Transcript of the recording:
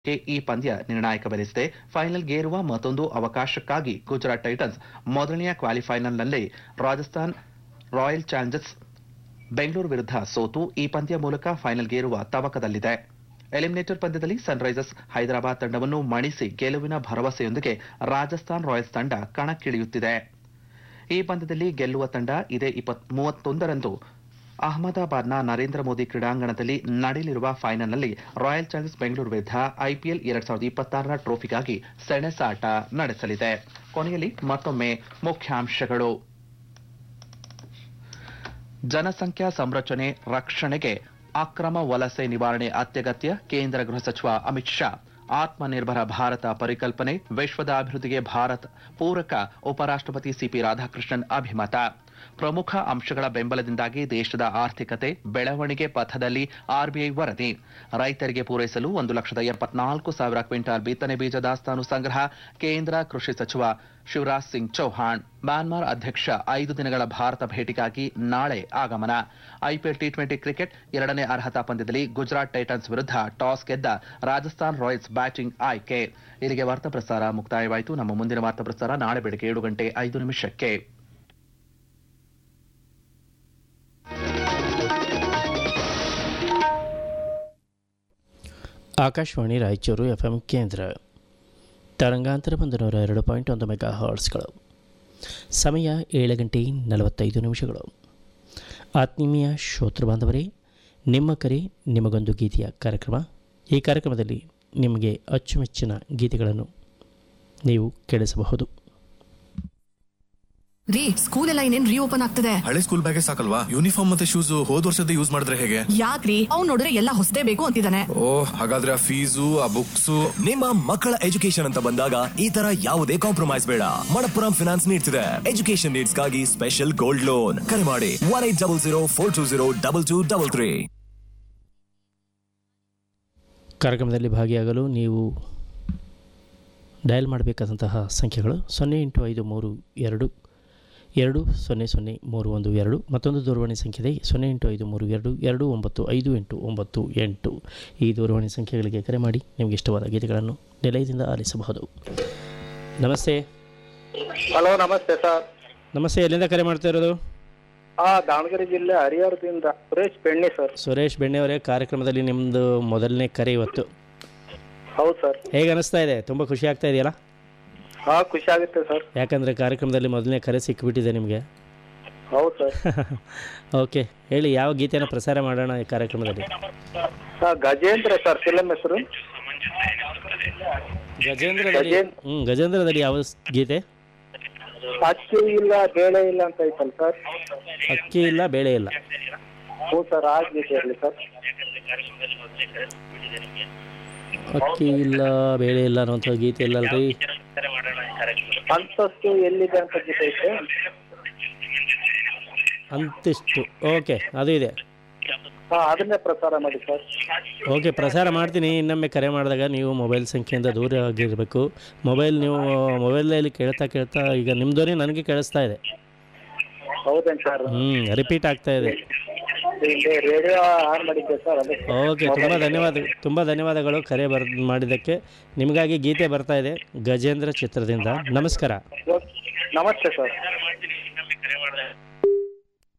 ಗೆ ಈ ಪಂದ್ಯ ನಿರ್ಣಾಯಕವೆನಿಸಿದೆ ಫೈನಲ್ಗೇರುವ ಮತ್ತೊಂದು ಅವಕಾಶಕ್ಕಾಗಿ ಗುಜರಾತ್ ಟೈಟನ್ಸ್ ಮೊದಲನೆಯ ಕ್ವಾಲಿಫೈನಲ್ನಲ್ಲಿ ರಾಜಸ್ಥಾನ್ ರಾಯಲ್ ಚಾಲೆಂಜರ್ಸ್ ಬೆಂಗಳೂರು ವಿರುದ್ಧ ಸೋತು ಈ ಪಂದ್ಯ ಮೂಲಕ ಫೈನಲ್ಗೇರುವ ತವಕದಲ್ಲಿದೆ ಎಲಿಮಿನೇಟರ್ ಪಂದ್ಯದಲ್ಲಿ ಸನ್ರೈಸರ್ಸ್ ಹೈದರಾಬಾದ್ ತಂಡವನ್ನು ಮಣಿಸಿ ಗೆಲುವಿನ ಭರವಸೆಯೊಂದಿಗೆ ರಾಜಸ್ಥಾನ್ ರಾಯಲ್ಸ್ ತಂಡ ಕಣಕ್ಕಿಳಿಯುತ್ತಿದೆ ಈ ಪಂದ್ಯದಲ್ಲಿ ಗೆಲ್ಲುವ ತಂಡ ಇದೇ ಇಪ್ಪತ್ ಮೂವತ್ತೊಂದರಂದು ಅಹಮದಾಬಾದ್ನ ನರೇಂದ್ರ ಮೋದಿ ಕ್ರೀಡಾಂಗಣದಲ್ಲಿ ನಡೆಯಲಿರುವ ಫೈನಲ್ನಲ್ಲಿ ರಾಯಲ್ ಚಾಲೆಂಜರ್ಸ್ ಬೆಂಗಳೂರು ವಿರುದ್ಧ ಐಪಿಎಲ್ ಎರಡ್ ಸಾವಿರದ ಇಪ್ಪತ್ತಾರರ ಟ್ರೋಫಿಗಾಗಿ ಸೆಣಸಾಟ ನಡೆಸಲಿದೆ ಕೊನೆಯಲ್ಲಿ ಮತ್ತೊಮ್ಮೆ ಮುಖ್ಯಾಂಶಗಳು ಜನಸಂಖ್ಯಾ ಸಂರಚನೆ ರಕ್ಷಣೆಗೆ ಅಕ್ರಮ ವಲಸೆ ನಿವಾರಣೆ ಅತ್ಯಗತ್ಯ ಕೇಂದ್ರ ಗೃಹ ಸಚಿವ ಅಮಿತ್ ಶಾ ಆತ್ಮನಿರ್ಭರ ಭಾರತ ಪರಿಕಲ್ಪನೆ ವಿಶ್ವದ ಅಭಿವೃದ್ಧಿಗೆ ಭಾರತ್ ಪೂರಕ ಉಪರಾಷ್ಟ್ರಪತಿ ಸಿಪಿ ರಾಧಾಕೃಷ್ಣನ್ ಅಭಿಮತ ಪ್ರಮುಖ ಅಂಶಗಳ ಬೆಂಬಲದಿಂದಾಗಿ ದೇಶದ ಆರ್ಥಿಕತೆ ಬೆಳವಣಿಗೆ ಪಥದಲ್ಲಿ ಆರ್ಬಿಐ ವರದಿ ರೈತರಿಗೆ ಪೂರೈಸಲು ಒಂದು ಲಕ್ಷದ ಎಪ್ಪತ್ನಾಲ್ಕು ಸಾವಿರ ಕ್ವಿಂಟಾಲ್ ಬಿತ್ತನೆ ಬೀಜ ದಾಸ್ತಾನು ಸಂಗ್ರಹ ಕೇಂದ್ರ ಕೃಷಿ ಸಚಿವ ಶಿವರಾಜ್ ಸಿಂಗ್ ಚೌಹಾಣ್ ಮ್ಯಾನ್ಮಾರ್ ಅಧ್ಯಕ್ಷ ಐದು ದಿನಗಳ ಭಾರತ ಭೇಟಿಗಾಗಿ ನಾಳೆ ಆಗಮನ ಐಪಿಎಲ್ ಟಿ ಟ್ವೆಂಟಿ ಕ್ರಿಕೆಟ್ ಎರಡನೇ ಅರ್ಹತಾ ಪಂದ್ಯದಲ್ಲಿ ಗುಜರಾತ್ ಟೈಟನ್ಸ್ ವಿರುದ್ಧ ಟಾಸ್ ಗೆದ್ದ ರಾಜಸ್ಥಾನ್ ರಾಯಲ್ಸ್ ಬ್ಯಾಟಿಂಗ್ ಆಯ್ಕೆ ಇಲ್ಲಿಗೆ ವಾರ್ತಾ ಪ್ರಸಾರ ಮುಕ್ತಾಯವಾಯಿತು ನಮ್ಮ ಮುಂದಿನ ವಾರ್ತಾ ಪ್ರಸಾರ ನಾಳೆ ಬೆಳಗ್ಗೆ ಏಳು ಗಂಟೆ ಐದು ನಿಮಿಷಕ್ಕೆ ಆಕಾಶವಾಣಿ ರಾಯಚೂರು ಎಫ್ ಎಂ ಕೇಂದ್ರ ತರಂಗಾಂತರ ಒಂದು ನೂರ ಎರಡು ಪಾಯಿಂಟ್ ಒಂದು ಮೆಗಾ ಹಾರ್ಟ್ಸ್ಗಳು ಸಮಯ ಏಳು ಗಂಟೆ ನಲವತ್ತೈದು ನಿಮಿಷಗಳು ಆತ್ಮೀಯ ಶ್ರೋತೃ ಬಾಂಧವರೇ ನಿಮ್ಮ ಕರೆ ನಿಮಗೊಂದು ಗೀತೆಯ ಕಾರ್ಯಕ್ರಮ ಈ ಕಾರ್ಯಕ್ರಮದಲ್ಲಿ ನಿಮಗೆ ಅಚ್ಚುಮೆಚ್ಚಿನ ಗೀತೆಗಳನ್ನು ನೀವು ಕೇಳಿಸಬಹುದು ರೀ ಸ್ಕೂಲ್ ಎಲ್ಲ ಇನ್ನೇನ್ ರೀಓಪನ್ ಆಗ್ತದೆ ಹಳೆ ಸ್ಕೂಲ್ ಬ್ಯಾಗೇ ಸಾಕಲ್ವಾ ಯೂನಿಫಾರ್ಮ್ ಮತ್ತೆ ಶೂಸ್ ಹೋದ್ ವರ್ಷದ ಯೂಸ್ ಮಾಡಿದ್ರೆ ಹೇಗೆ ಯಾಕ್ರಿ ಅವ್ನ್ ನೋಡಿದ್ರೆ ಎಲ್ಲ ಹೊಸದೇ ಬೇಕು ಅಂತಿದ್ದಾನೆ ಓ ಹಾಗಾದ್ರೆ ಆ ಫೀಸು ಆ ಬುಕ್ಸು ನಿಮ್ಮ ಮಕ್ಕಳ ಎಜುಕೇಶನ್ ಅಂತ ಬಂದಾಗ ಈ ತರ ಯಾವುದೇ ಕಾಂಪ್ರಮೈಸ್ ಬೇಡ ಮಣಪ್ಪುರಂ ಫಿನಾನ್ಸ್ ನೀಡ್ತಿದೆ ಎಜುಕೇಶನ್ ನೀಡ್ಸ್ಗಾಗಿ ಸ್ಪೆಷಲ್ ಗೋಲ್ಡ್ ಲೋನ್ ಕರೆ ಮಾಡಿ one eight double zero four two zero double two double three ಕಾರ್ಯಕ್ರಮದಲ್ಲಿ ಭಾಗಿಯಾಗಲು ನೀವು ಡಯಲ್ ಮಾಡಬೇಕಾದಂತಹ ಸಂಖ್ಯೆಗಳು ಸೊನ್ನೆ ಎಂಟು ಐದು ಮೂರು ಎರಡು ಎರಡು ಸೊನ್ನೆ ಸೊನ್ನೆ ಮೂರು ಒಂದು ಎರಡು ಮತ್ತೊಂದು ದೂರವಾಣಿ ಸಂಖ್ಯೆ ಇದೆ ಸೊನ್ನೆ ಎಂಟು ಐದು ಮೂರು ಎರಡು ಎರಡು ಒಂಬತ್ತು ಐದು ಎಂಟು ಒಂಬತ್ತು ಎಂಟು ಈ ದೂರವಾಣಿ ಸಂಖ್ಯೆಗಳಿಗೆ ಕರೆ ಮಾಡಿ ನಿಮಗೆ ಇಷ್ಟವಾದ ಗೀತೆಗಳನ್ನು ನಿಲಯದಿಂದ ಆಲಿಸಬಹುದು ನಮಸ್ತೆ ಹಲೋ ನಮಸ್ತೆ ಸರ್ ನಮಸ್ತೆ ಎಲ್ಲಿಂದ ಕರೆ ಮಾಡ್ತಾ ಇರೋದು ಹಾ ದಾವಣಗೆರೆ ಜಿಲ್ಲೆ ಹರಿಹರದಿಂದ ಸುರೇಶ್ ಬೆಣ್ಣೆ ಸರ್ ಸುರೇಶ್ ಬೆಣ್ಣೆಯವರೇ ಕಾರ್ಯಕ್ರಮದಲ್ಲಿ ನಿಮ್ಮದು ಮೊದಲನೇ ಕರೆ ಇವತ್ತು ಹೌದು ಸರ್ ಹೇಗೆ ಅನಿಸ್ತಾ ಇದೆ ತುಂಬ ಖುಷಿ ಆಗ್ತಾ ಇದೆಯಲ್ಲ ಹಾ ಖುಷಿ ಆಗುತ್ತೆ ಸರ್ ಯಾಕಂದರೆ ಕಾರ್ಯಕ್ರಮದಲ್ಲಿ ಮೊದಲನೇ ಕರೆ ಸಿಕ್ಕಿಬಿಟ್ಟಿದೆ ನಿಮಗೆ ಹೌದು ಸರ್ ಓಕೆ ಹೇಳಿ ಯಾವ ಗೀತೆಯನ್ನು ಪ್ರಸಾರ ಮಾಡೋಣ ಈ ಕಾರ್ಯಕ್ರಮದಲ್ಲಿ ಹಾ ಗಜೇಂದ್ರ ಸರ್ ಫಿಲಂ ಹೆಸರು ಗಜೇಂದ್ರದಲ್ಲಿ ಗಜೇಂದ್ರ. ಹ್ಞೂ ಗಜೇಂದ್ರದಲ್ಲಿ ಯಾವ ಸ್- ಗೀತೆ ಅಕ್ಕಿ ಇಲ್ಲ ಬೇಳೆ ಇಲ್ಲ ಅಂತ ಐತಲ್ಲ ಸರ್ ಅಕ್ಕಿ ಇಲ್ಲ ಬೇಳೆ ಇಲ್ಲ ಹ್ಞೂ ಸರ್ ಆ ಗೀತೆ ಇರಲಿ ಸರ್ ಅಕ್ಕಿ ಇಲ್ಲ ಬೇಳೆ ಇಲ್ಲ ಅನ್ನೋಂಥ ಗೀತೆ ಇಲ್ಲ ಅಲ್ರಿ ಅಂತಸ್ತು ಎಲ್ಲಿದೆ ಅಂತ ಗೀತೆ ಐತೆ ಅಂತಿಷ್ಟು ಓಕೆ ಅದು ಇದೆ ಹಾ ಅದನ್ನೇ ಪ್ರಸಾರ ಮಾಡಿ ಸರ್ ಓಕೆ ಪ್ರಸಾರ ಮಾಡ್ತೀನಿ ಇನ್ನೊಮ್ಮೆ ಕರೆ ಮಾಡಿದಾಗ ನೀವು ಮೊಬೈಲ್ ಸಂಖ್ಯೆಯಿಂದ ದೂರ ಆಗಿರಬೇಕು ಮೊಬೈಲ್ ನೀವು ಮೊಬೈಲಲ್ಲಿ ಕೇಳ್ತಾ ಕೇಳ್ತಾ ಈಗ ನಿಮ್ಮ ಧ್ವನಿ ನನಗೆ ಕೇಳಿಸ್ತಾ ಇದೆ ಹೌದೇನು ಸರ್ ಹ್ಞೂ ರಿಪೀಟ್ ಆಗ್ತಾ ಇದೆ ಇಲ್ಲಿ ರೇಡಿಯೋ ಆನ್ ಮಾಡಿದ್ದೆ ಸರ್ ಅದಕ್ಕೆ ಓಕೆ ತುಂಬ ಧನ್ಯವಾದ ತುಂಬ ಧನ್ಯವಾದಗಳು ಕರೆ ಬರ್ ಮಾಡಿದ್ದಕ್ಕೆ ನಿಮಗಾಗಿ ಗೀತೆ ಬರ್ತಾ ಇದೆ ಗಜೇಂದ್ರ ಚಿತ್ರದಿಂದ ನಮಸ್ಕಾರ ನಮಸ್ತೆ ಸರ್